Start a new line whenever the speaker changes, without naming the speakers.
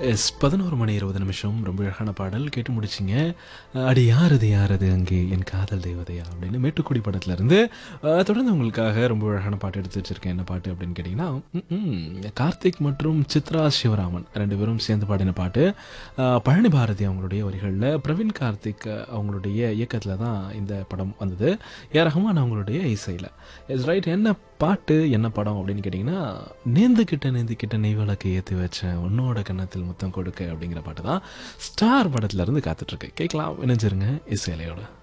S பதினோரு மணி இருபது நிமிஷம் ரொம்ப அழகான பாடல் கேட்டு முடிச்சிங்க அடி யார் அது யார் அது அங்கே என் காதல் தேவதையா அப்படின்னு மேட்டுக்குடி படத்துல இருந்து அஹ், தொடர்ந்து உங்களுக்காக ரொம்ப அழகான பாட்டு எடுத்து வச்சிருக்கேன் என்ன பாட்டு அப்படின்னு கேட்டிங்கன்னா ம், ம், கார்த்திக் மற்றும் சித்ரா சிவராமன் ரெண்டு பேரும் சேர்ந்து பாடின பாட்டு அஹ், பழனி பாரதி அவங்களுடைய வரிகளில் பிரவீன் கார்த்திக் அஹ், அவங்களுடைய இயக்கத்தில் தான் இந்த படம் வந்தது ஏ ரஹ்மான் அவங்களுடைய இசையில் எஸ் ரைட் என்ன பாட்டு என்ன படம் அப்படின்னு கேட்டிங்கன்னா நேந்துக்கிட்ட நேந்துக்கிட்ட நெய் விளக்கு ஏற்றி வச்சேன் உன்னோட கன்னத்தில் முத்தம் கொடுக்க அப்படிங்கிற பாட்டு தான் ஸ்டார் படத்துல இருந்து காத்துட்ருக்கு கேட்கலாம் இணைஞ்சிருங்க இசையிலையோட